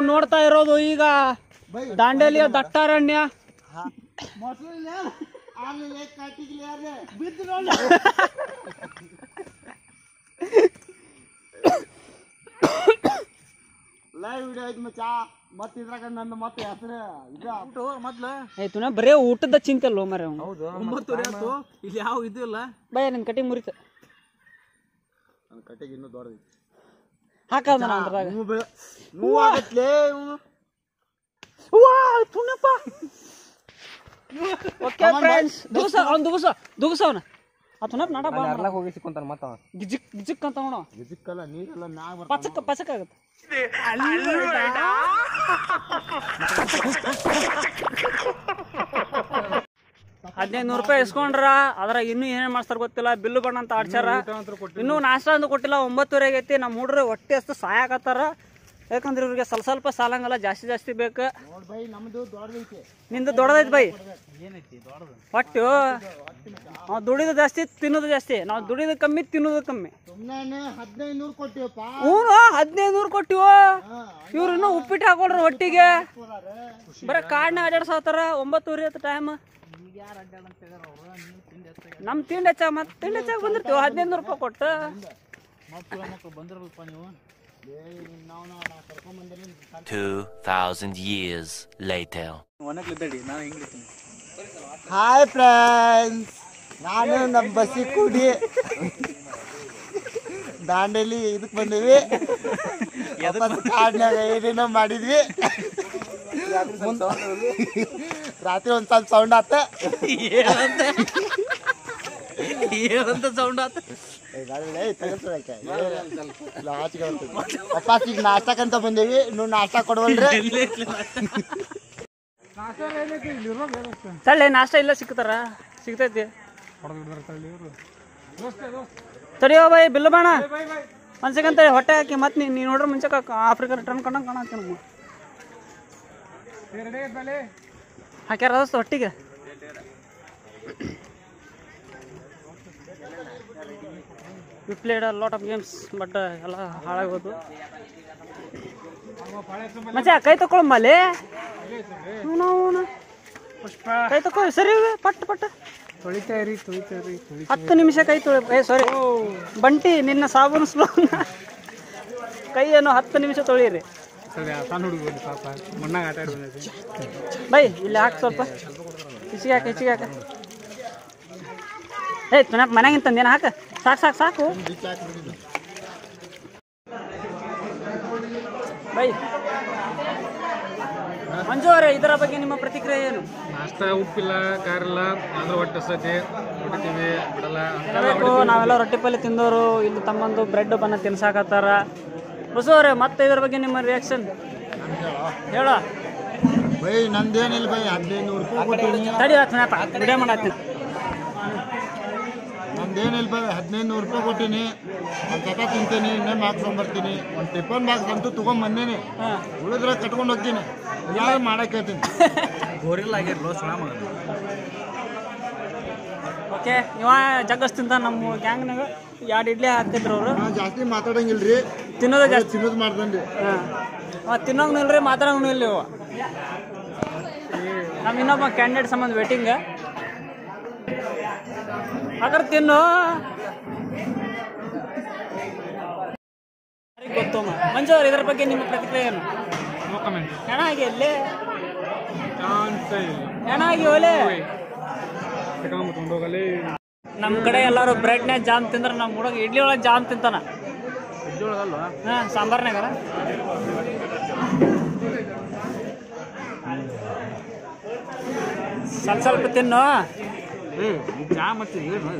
ನೋಡ್ತಾ ಇರೋದು ಈಗ ದಾಂಡೇಲಿಯ ದಟ್ಟಾರಣ್ಯ ಲೈವ್ ವಿಡಿಯೋ ಐತಿ ಮಚ್ಚ ಮತ್ ಇದ್ರಾಗ ನನ್ನ ಮತ್ತೆ ಹೆಸರು ಇದು ಮೊದ್ಲು ಆಯ್ತು ನಾ ಬರೇ ಊಟದ ಚಿಂತೆ ಅಲ್ಲೋ ಮರ ಹೌದು ಒಂಬತ್ತುವರೆ ಆಯ್ತು ಇಲ್ಲಿ ಯಾವ ಇದು ಇಲ್ಲ ಬೈ ನಿನ್ ಕಟಿಂಗ್ ಮುರಿತ ನನ್ನ ಕಟ್ಟಿಗೆ ಇನ್ನೂ ದೊಡ್ಡದೈತಿ ಹಾಕದ ನಾ ಅದ್ರಾಗ ನೀವು ಬೆ ನೀವು ಆಗತ್ಲೇ ಇವ್ನು ವಾ ತುಣಪ್ಪ ಓಕೆ ಫ್ರೆಂಡ್ಸ್ ದುಗುಸ ಅವ್ನು ದುಗುಸ ದುಗುಸ ಅವನ ಆ ತುಣಪ್ ನಾಟ ಬಾ ಹೋಗಿ ಸಿಕ್ಕೊಂತಾನ ಮತ್ತ ಗಿಜಿಕ್ ಗಿಜಿಕ್ ಅಂತ ಅವನು ಇದಕ್ಕೆಲ್ಲ ನೀರೆಲ್ಲ ಮ್ಯಾಗ ಬರ್ತಾವ ಪಚಕ್ ಪಚಕ್ ಆಗುತ್ತೆ ಹದಿನೈದು ನೂರು ರೂಪಾಯಿ ಇಸ್ಕೊಂಡ್ರ ಅದ್ರಾಗ ಇನ್ನೂ ಏನೇನು ಮಾಡ್ತಾರ ಗೊತ್ತಿಲ್ಲ ಬಿಲ್ಲು ಬಣ್ಣ ಅಂತ ಆಡ್ಸ್ಯಾರ ಇನ್ನೂ ನಾಷ್ಟ ಅಂತ ಕೊಟ್ಟಿಲ್ಲ ಒಂಬತ್ತುವರೆ ಆಗೈತಿ ನಮ್ಮ ಹುಡ್ರು ಹೊಟ್ಟೆ ಅಷ್ಟು ಸಾಯಾಕತ್ತಾರ ಯಾಕಂದ್ರೆ ಇವ್ರಿಗೆ ಸ್ವಲ್ಪ ಸ್ವಲ್ಪ ಸಾಲಂಗಲ್ಲ ಜಾಸ್ತಿ ಜಾಸ್ತಿ ಬೇಕು ನೋಡ್ ಬೈ ನಮ್ದು ದೊಡ್ಡದೈತಿ ನಿಂದು ದೊಡ್ಡದೈತಿ ಬೈ ಏನೈತಿ ದೊಡ್ಡದು ಒಟ್ಟು ನಾವು ದುಡಿದು ಜಾಸ್ತಿ ತಿನ್ನೋದು ಜಾಸ್ತಿ ನಾವು ದುಡಿದು ಕಮ್ಮಿ ತಿನ್ನೋದು ಕಮ್ಮಿ ಸುಮ್ಮನೆ ಹದಿನೈದು ನೂರು ಕೊಟ್ಟಿವಪ್ಪ ಹ್ಞೂ ಹದಿನೈದು ನೂರು ಕೊಟ್ಟಿವ ಇವ್ರು ಇನ್ನೂ ಉಪ್ಪಿಟ್ಟು ಹಾಕೊಳ್ರಿ ಒಟ್ಟಿಗೆ ಬರೀ ಕಾಡ್ನಾಗ ಅಡ್ಯಾಡ್ಸತ್ತಾರ ಒಂಬತ್ತುವರೆ ಆಯ್ತು ಟೈಮ್ ನಮ್ಮ ತಿಂಡಿ ಹೆಚ್ಚ ಮತ್ತೆ ತಿಂಡಿ ಹೆಚ್ಚಾಗ ಬಂದಿರ್ತೀವಿ ಹದಿನೈದು ನೂರು ರೂಪಾಯಿ ಕೊಟ್ಟು ಮಕ್ಕಳು ಮಕ್ಕಳು ಬಂದಿರಲ್ಪ ನೀವು ನಾವು ನಾವು ಕರ್ಕೊಂಬಂದಿರಿ 2,000 years later. ಒಣಗ್ಲಿದ್ದಡಿ ನಾನು ಹಿಂಗ್ಲಿತ್ತೀನಿ ಹಾಯ್ ಫ್ರೆಂಡ್ಸ್ ನಾನು ನಮ್ಮ ಬಸ್ಸಿ ಕೂಡಿ ದಾಂಡೇಲಿ ಇದಕ್ಕೆ ಬಂದೀವಿ ವಾಪಸ್ ಕಾಡ್ನ್ಯಾಗ ಏನೇನೋ ಮಾಡಿದ್ವಿ ಮುಂದ್- ರಾತ್ರಿ ಒಂದ್ ಸ್ವಲ್ಪ ಸೌಂಡ್ ಆತ ಏನಂತ ಸೌಂಡ್ ಆತ ವಾಪಸ್ ಈಗ ನಾಷ್ಟಕ್ಕಂತ ಬಂದೇವಿ ನೀವು ನಾಷ್ಟ ಕೊಡ್ವಲ್ರಿ ತಳ್ಳಿ ನಾಷ್ಟ ಇಲ್ಲ ಸಿಗ್ತಾರ ಸಿಗ್ತೈತಿ ತಡಿಯೋ ಬೈ ಬಿಲ್ಲು ಬಾಣ ಒಂದ್ ಸೆಕೆಂಡ್ ತಡಿ ಹೊಟ್ಟೆ ಹಾಕಿ ಮತ್ತೆ ನೀ ನೀ ನೋಡ್ರೆ ಮುಂಚೆ ಆಫ್ರಿಕಾ ರಿಟರ್ನ್ ಕಂಡಂಗೆ ಕಾಣಕ್ಕೆ ನಮ್ಗೆ ಹಾಕ್ಯಾರ ದೋಸ್ತ ಹೊಟ್ಟಿಗೆ we played a lot of games but ಎಲ್ಲ ಹಾಳಾಗೋದು ಮಚ್ಚ ಕೈ ತಗೊಳಮ್ಮಲ್ಲಿ ನಾವು ಕೈ ತಕೊ ಸರಿ ಇವೆ, ಪಟ್ ಪಟ್ ತೊಳಿತಾ ಇರಿ ತೊಳಿತಾ ಇರಿ ತೊಳಿ ಹತ್ತು ನಿಮಿಷ ಕೈ ತೊಳಿ ಏ ಸಾರಿ ಬಂಟಿ ನಿನ್ನ ಸಾಬೂನು ಸ್ಲೋ ಕೈಯನ್ನು ಹತ್ತು ನಿಮಿಷ ತೊಳಿರಿ ಸರಿ ಆ ಸಣ್ಣ ಹುಡುಗ ಬಂದು ಪಾಪ ಮಣ್ಣಾಗ ಆಟ ಆಡಿ ಬಂದೈತಿ ಬೈ ಇಲ್ಲಿ ಹಾಕಿ ಸ್ವಲ್ಪ ಹೆಚ್ಚಿಗೆ ಹಾಕ ಹೆಚ್ಚಿಗೆ ಹಾಕ ಏಯ್ ತುನಪ್ಪ ಮನ್ಯಾಗಿಂತ ತಂದೇನು ಹಾಕ ಸಾಕು ಸಾಕು ಸಾಕು ಬೈ ಮಂಜು ಅವರೇ ಇದರ ಬಗ್ಗೆ ನಿಮ್ಮ ಪ್ರತಿಕ್ರಿಯೆ ಏನು ನಾಷ್ಟ ಉಪ್ಪಿಲ್ಲ ಕಾರಿಲ್ಲ ಅಂದ್ರೆ ಹೊಟ್ಟೆ ಸತಿ ಹೊಡಿತೀವಿ ಬಿಡಲ್ಲ ತಿನ್ನಬೇಕು ನಾವೆಲ್ಲ ರೊಟ್ಟಿ ಪಲ್ಯ ತಿಂದವರು ಇಲ್ಲಿ ತಮ್ಮಂದು ಬ್ರೆಡ್ ಬನ್ನ ತಿನ್ಸಾಕತ್ತಾರ ಬಸು ಅವರೇ ಮತ್ತೆ ಇದ್ರ ಬಗ್ಗೆ ನಿಮ್ಮ ರಿಯಾಕ್ಷನ್ ಹೇಳ ಬೈ ನಂದೇನಿಲ್ಲ ಬೈ ಹದಿನೈದು ನೂರು ರೂಪಾಯಿ ಕೊಟ್ಟಿನಿ ತಡಿ ತುನಪ್ಪ ವಿಡಿಯೋ ಮಾಡತ್ತೀನಿ ನಂದೇನಿಲ್ಲ ಬೈ ಹದಿನೈದು ನೂರು ರೂಪಾಯಿ ಕೊಟ್ಟಿನಿ ಒಂದು ಚಟ ತಿಂತೀನಿ ಇನ್ನೊಂದು ಹಾಕ್ಸ್ಕೊಂಡ್ ಬರ್ತೀನಿ ಒಂದು ಟಿಫನ್ ಬಾಕ್ಸ್ ಅಂತೂ ತೊಗೊಂಡ್ ಬಂದೀನಿ ಹಾಂ ಉಳಿದ್ರೆ ಕಟ್ಕೊಂಡು ಹೋಗ್ತೀನಿ ಯಾರು ಮಾಡಕ್ಕೆ ಹೇಳ್ತೀನಿ ಗೋರಿಲ್ಲ ಆಗಿರ್ಲೋ ಶ್ರಾಮ ಓಕೆ ಇವ ಜಗ್ಗಸ್ ತಿಂತ ನಮ್ಮ ಗ್ಯಾಂಗ್ನಾಗ ಎರಡು ಇಡ್ಲಿ ಹಾಕಿದ್ರು ಅವರು ನಾವು ಜಾಸ್ತಿ ಮಾತಾಡಂಗಿಲ್ರಿ ತಿನ್ನೋದು ಜಾಸ್ತಿ ತಿನ್ನೋದು ಮಾಡ್ದನ್ರಿ ಹಾಂ ಅವ ತಿನ್ನೋಂಗೂ ಇಲ್ರಿ ಮಾತಾಡೋಂಗೂ ಇಲ್ಲ ಇವ ನಮ್ಮ ಇನ್ನೊಬ್ಬ ಕ್ಯಾಂಡಿಡೇಟ್ ಸಂಬಂಧ ವೇಟಿಂಗ್ ಹಾಗಾದ್ರೆ ತಿನ್ನು ಯಾರಿಗ್ ಗೊತ್ತು ಮ- ಮಂಜು ಅವ್ರ ಇದ್ರ ಬಗ್ಗೆ ನಿಮ್ಮ ಪ್ರತಿಕ್ರಿಯೆ ಏನು ನೋ ಕಮೆಂಟ್ ಹೆಣ ಆಗಿ ಎಲ್ಲಿ ಚಾನ್ಸ್ ಇಲ್ಲ ಹೆಣ ಆಗಿ ಒಲೆ ತಗೊಂಡ್ಬಿಟ್ಟು ಹೋಗಲಿ ನಮ್ಮ ಕಡೆ ಎಲ್ಲರೂ ಬ್ರೆಡ್ನ್ಯಾಗ ಜಾಮ್ ತಿಂದ್ರೆ ನಮ್ಮ ಹುಡುಗ ಇಡ್ಲಿ ಒಳಗೆ ಜಾಮ್ ತಿಂತಾನ ಇದ್ದೊಳಗಲ್ವಾ ಹಾಂ ಸಾಂಬಾರ್ನಾಗ ಸ್ವಲ್ಪ ಸ್ವಲ್ಪ ತಿನ್ನು ಏ ಚಾ ಮತ್ತೆ ಏನು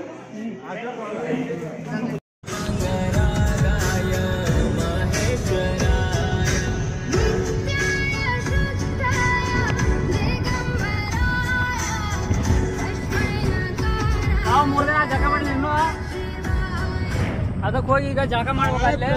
ನಾವು ಮೂರು ದಿನ ಜಳಕ ಮಾಡಿಲ್ಲ ಇನ್ನು ಅದಕ್ಕೆ ಹೋಗಿ ಈಗ ಜಳಕ ಮಾಡ್ಬೇಕಾಗ್ಲೆ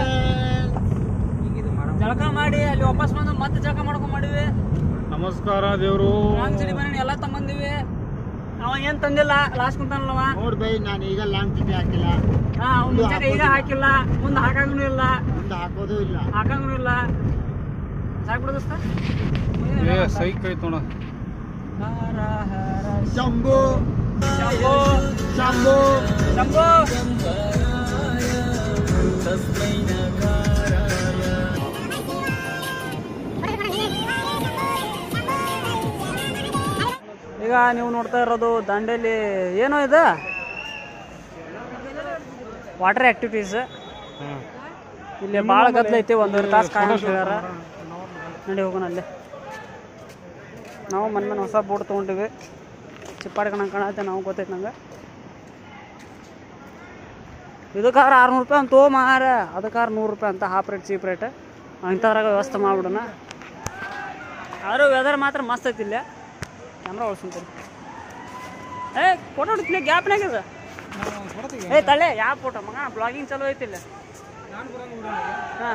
ಜಳಕ ಮಾಡಿ ಅಲ್ಲಿ ವಾಪಸ್ ಬಂದು ಮತ್ತೆ ಜಳಕ ಮಾಡ್ಕೊಂಡ್ ಮಾಡಿವಿ ನಮಸ್ಕಾರ ದೇವರು ರಾಂಗ್ ಚಡಿ ಬನ್ನಿ ಎಲ್ಲ ತಗೊಂಬಂದಿವಿ ಅವ ಏನ್ ತಂದಿಲ್ಲ ಲಾಸ್ಟ್ ಕುಂತಾನಲ್ಲವ ನೋಡ್ ಬೈ ನಾನು ಈಗ ಲಾಂಗ್ ಚಟಿ ಹಾಕಿಲ್ಲ ಹಾ ಅವ್ನು ಮುಂಚೆ ಈಗ ಹಾಕಿಲ್ಲ ಮುಂದೆ ಹಾಕಂಗೂ ಇಲ್ಲ ಮುಂದೆ ಹಾಕೋದು ಇಲ್ಲ ಹಾಕಂಗೂ ಇಲ್ಲ ಸಾಕ್ಬಿಡು ದೋಸ್ತ ಏ ಸೈಕ್ ಐತ್ ನೋಡ ಹರ ಹರ ಶಂಭು ಶಂಭೋ ಶಂಭು ಶಂಭೋ ಈಗ ನೀವು ನೋಡ್ತಾ ಇರೋದು ದಾಂಡೇಲಿ ಏನೋ ಇದು ವಾಟರ್ ಆಕ್ಟಿವಿಟೀಸ್ ಇಲ್ಲಿ ಭಾಳ ಗದ್ದಲ ಐತಿ ಒಂದೂವರೆ ತಾಸು ಕಾಯ್ಯಾರ ನಡಿ ಹೋಗೋಣ ಅಲ್ಲಿ ನಾವು ಮನೆ ಮನೆ ಹೊಸ ಬೋಟ್ ತೊಗೊಂಡಿವಿ ಚಿಪ್ಪಾಡಿ ಕಣ ಕಾಣತ್ತೆ ನಾವು ಗೊತ್ತೈತೆ ನಂಗೆ ಇದಕ್ಕಾದ್ರೆ ಆರ್ನೂರು ರೂಪಾಯಿ ಅಂತ ತೊಗೊಂಬಾರ ಅದಕ್ಕಾದ್ರೆ ನೂರು ರೂಪಾಯಿ ಅಂತ ಹಾಫ್ ರೇಟ್ ಚೀಪ್ ರೇಟ್ ಇಂಥದ್ರಾಗ ವ್ಯವಸ್ಥೆ ಮಾಡ್ಬಿಡೋಣ ಆದರೂ ವೆದರ್ ಮಾತ್ರ ಮಸ್ತ್ ಐತಿ ಇಲ್ಲಿ ಕ್ಯಾಮ್ರಾ ಉಳ್ಸ್ಕೊಂತೀನಿ ಏ ಫೋಟೋ ಹೊಡಿತೀನಿ ಗ್ಯಾಪ್ನಾಗ ಇದು ಏ ತಲೆ ಯಾವ ಫೋಟೋ ಮಗ ಬ್ಲಾಗಿಂಗ್ ಚಲೋ ಐತಿ ಇಲ್ಲಿ ಹಾಂ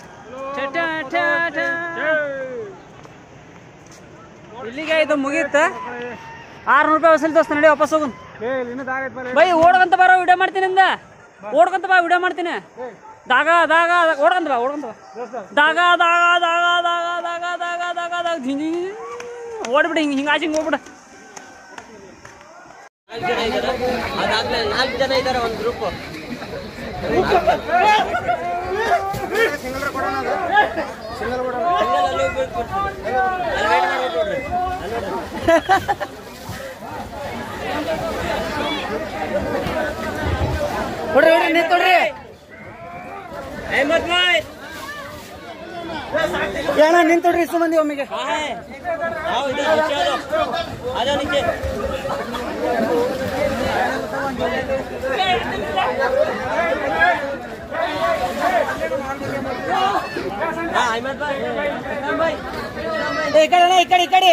ಇಲ್ಲಿಗೆ ಇದು ಮುಗೀತ ಆರ್ನೂರು ರೂಪಾಯಿ ವಸೂಲಿ ದೋಸ್ತ ನಡಿ ವಾಪಸ್ ಹೋಗುನ್ ಬೈ ಓಡ್ಕಂತ ಬಾರೋ ವಿಡಿಯೋ ಮಾಡ್ತೀನಿ ಅಂದ ಓಡ್ಕಂತ ಬಾ ವಿಡಿಯೋ ಮಾಡ್ತೀನಿ ದಾಗ ದಾಗ ದಾಗ- ಓಡ್ಕಂತ ಬಾ ಓಡ್ಕಂತ ಬಾ ದಾಗ ದಾಗ ದಾಗ ದಾಗ ದಾಗ ದಾಗ ದಾಗ ದಾಗ ಜಿಂಗ್ ಜಿಂಗ್ ಜಿಂಗ್. ಓಡ್ಬಿಡು ಹಿಂಗೆ ಹಿಂಗೆ ಆಚೆ ಹಿಂಗೆ ಹೋಗ್ಬಿಡು ಹೊಡ್ರಿ ಹೊಡ್ರಿ ನಿಂತ್ಕೊಡ್ರಿ ಏನ ನಿಂತೊಡ್ರಿ ಇಷ್ಟು ಮಂದಿ ಒಮ್ಮೆಗೆ ಏ, ಈ ಕಡೆ ಅಣ್ಣ, ಈ ಕಡೆ ಈ ಕಡೆ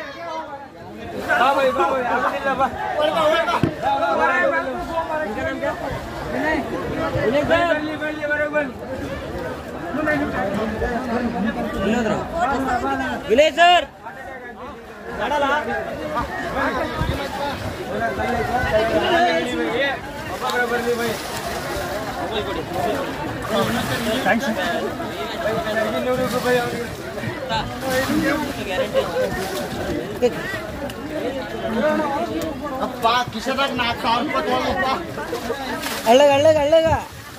ವಿನಯ್ ಸರ್ ಅಪ್ಪ ಕಿಶದಾಗ ನಾಲ್ಕು ಸಾವಿರ ರೂಪಾಯಿ ತೊಗೊಳಪ್ಪ ಅಳ್ಳಗ ಅಳ್ಳಗ ಅಳ್ಳಗ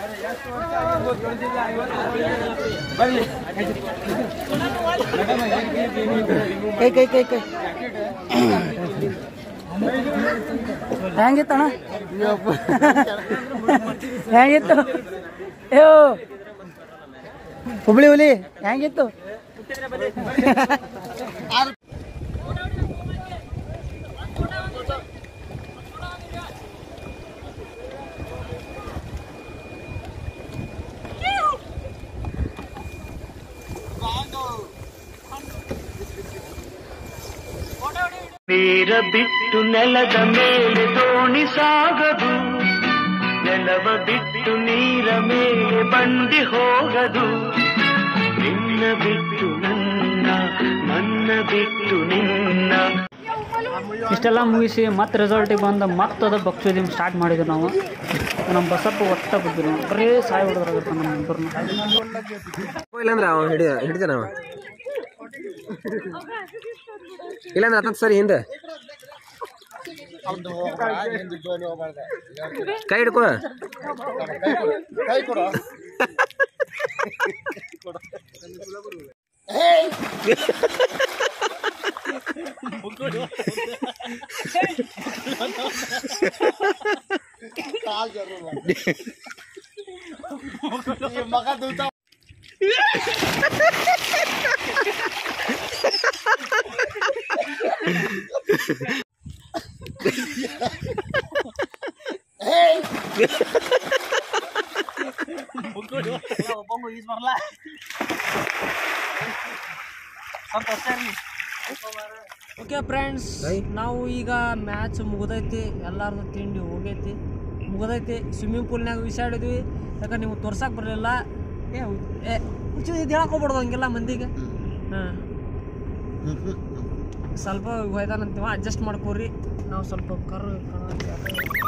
ಕೈ ಕೈ ಕೈ ಕೈ ಹೆಂಗಿತ್ತಣ್ಣ ಹೆಂಗಿತ್ತು ಅಯ್ಯೋ ಹುಬ್ಳಿ ಹುಲಿ ಹೆಂಗಿತ್ತು ನೀರ ಬಿಟ್ಟು ನೆಲದ ಮೇಲೆ ದೋಣಿ ಸಾಗದು ನೆಲವ ಬಿಟ್ಟು ನೀರ ಮೇಲೆ ಬಂಡಿ ಹೋಗದು ನಿನ್ನ ಬಿಟ್ಟು ನನ್ನ ನನ್ನ ಬಿಟ್ಟು ನಿನ್ನ ಇಷ್ಟೆಲ್ಲ ಮುಗಿಸಿ ಮತ್ತೆ ರೆಸಾರ್ಟಿಗೆ ಬಂದು ಮತ್ತದ ಭಕ್ಷ್ಯೋದ್ಯಮ ಸ್ಟಾರ್ಟ್ ಮಾಡಿದ್ವಿ ನಾವು ನಮ್ಮ ಬಸಪ್ಪ ಒಟ್ಟ ಬಿದ್ದರು ಬರೀ ಸಾಯಿ ಹೊಡೆದ್ರಾಗತ್ತ ನಮ್ಮ ಇಬ್ಬರನ್ನ ಇಲ್ಲಾಂದ್ರೆ ಅವ ಹಿಡಿ ಹಿಡಿತಾನ ಅವ ಇಲ್ಲಾಂದ್ರೆ ಅತ್ತ ಸರಿ ಹಿಂದೆ ಕೈ ಹಿಡ್ಕೊ ಕೈ ಕೊಡು ಕಾಲ್ ಜರ್ರಲ್ಲ. ಈ ಮಗ ದೂತ ಓಕೆ ಫ್ರೆಂಡ್ಸ್ ನಾವು ಈಗ ಮ್ಯಾಚ್ ಮುಗ್ದೈತಿ ಎಲ್ಲಾರ್ದು ತಿಂಡಿ ಹೋಗೈತಿ ಮುಗ್ದೈತಿ ಸ್ವಿಮ್ಮಿಂಗ್ ಪೂಲ್ನಾಗ ವಿಸಾಡಿದ್ವಿ ಯಾಕಂದ್ರೆ ನೀವು ತೋರ್ಸಕ್ಕೆ ಬರಲಿಲ್ಲ ಏ ಹೌದ್- ಏ ಹುಚ್ಚು ಇದು ಹೇಳಕ್ ಹೋಗ್ಬಾರ್ದು ಹಂಗೆಲ್ಲ ಮಂದಿಗೆ ಹಾಂ ಸ್ವಲ್ಪ ಹೊಯ್ದಾನಂತೀವ ಅಡ್ಜಸ್ಟ್ ಮಾಡ್ಕೋರಿ ನಾವು ಸ್ವಲ್ಪ ಕರ್